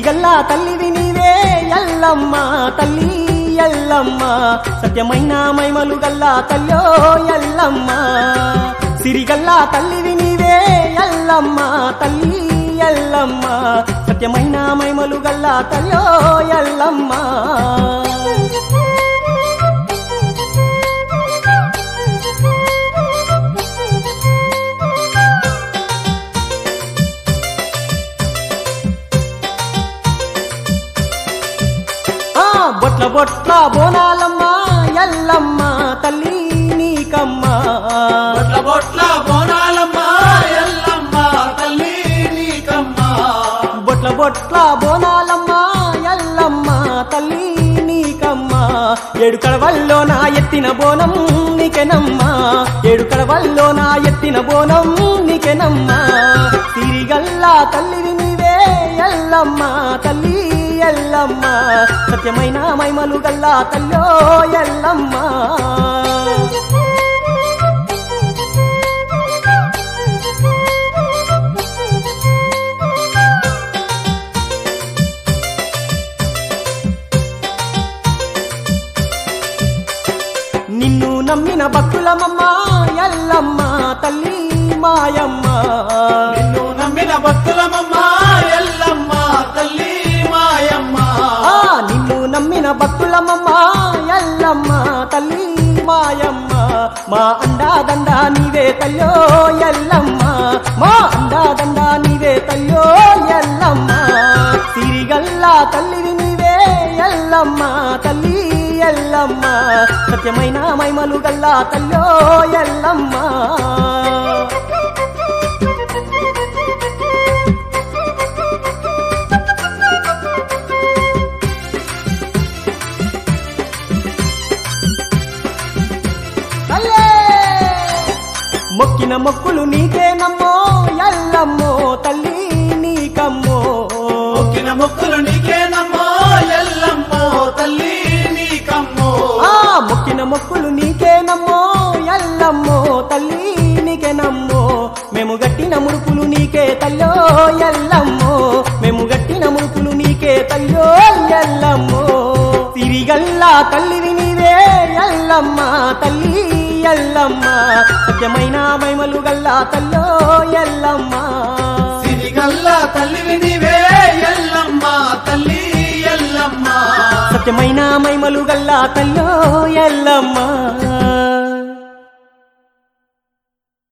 సిరిగల్లా తల్లివి నీవే ఎల్లమ్మ తల్లి ఎల్లమ్మ సత్యమైన మైమలు గల్లా తల్లో ఎల్లమ్మ సిరిగల్లా తల్లివి నీవే ఎల్లమ్మ తల్లి ఎల్లమ్మ సత్యమైన మైమలు గల్లా తల్లో ఎల్లమ్మ ఆ బొట్ల బొట్ల బోనాలమ్మ ఎల్లమ్మ తల్లి నీకమ్మ బొట్ల బొట్ల బోనాలమ్మ ఎల్లమ్మ తల్లి నీకమ్మ బొట్ల బొట్ల బోనాలమ్మ ఎల్లమ్మ తల్లి నీకమ్మ ఏడు కడవల్లో నా ఎత్తిన బోనం నీకెనమ్మ ఏడు కడవల్లో నా ఎత్తిన బోనం నీకెనమ్మ సిరిగల్లా తల్లివి నీవే ఎల్లమ్మ తల్లి ఎల్లమ్మ సత్యమైన మైమలు గల్లా తల్లో ఎల్లమ్మ నిన్ను నమ్మిన భక్తులమమ్మ ఎల్లమ్మ తల్లి మాయమ్మ నిన్ను నమ్మిన భక్తులమమ్మ ఎల్లమ్మ తల్లి మాయమ్మ ఆ నిన్ను నమ్మిన భక్తులమమ్మ ఎల్లమ్మ తల్లి మాయమ్మ మా అండాదండ నీవే తల్లో ఎల్లమ్మ మా అండాదండ నీవే తల్లో ఎల్లమ్మ సిరిగల్లా తల్లివి నీవే ఎల్లమ్మ తల్లి ఎల్లమ్మ సత్యమైన మైమలు గల్లా తల్లో ఎల్లమ్మ తల్లే! మొక్కిన మొక్కులు నీకేనమ్మో ఎల్లమ్మో తల్లి నీకమ్మో మొక్కిన మొక్కులు నీకేనమ్మో ఎల్లమ్మో తల్లి నీకమ్మో ఆ మొక్కిన మొక్కులు నీకేనమ్మో ఎల్లమ్మో తల్లి నీకేనమ్మో మేము గట్టిన ముడుపులు నీకే తల్లో ఎల్లమ్మో మేము గట్టిన ముడుపులు నీకే తల్లో ఎల్లమ్మో తిరిగల్లా తల్లివి నీవే ఎల్లమ్మ తల్లి ఎల్లమ్మ సత్యమైన మైమలు గల్లా తల్లో ఎల్లమ్మ సిరిగల్ల తల్లివి నీవే ఎల్లమ్మ తల్లి ఎల్లమ్మ సత్యమైన మైమలు గల్లా తల్లో ఎల్లమ్మ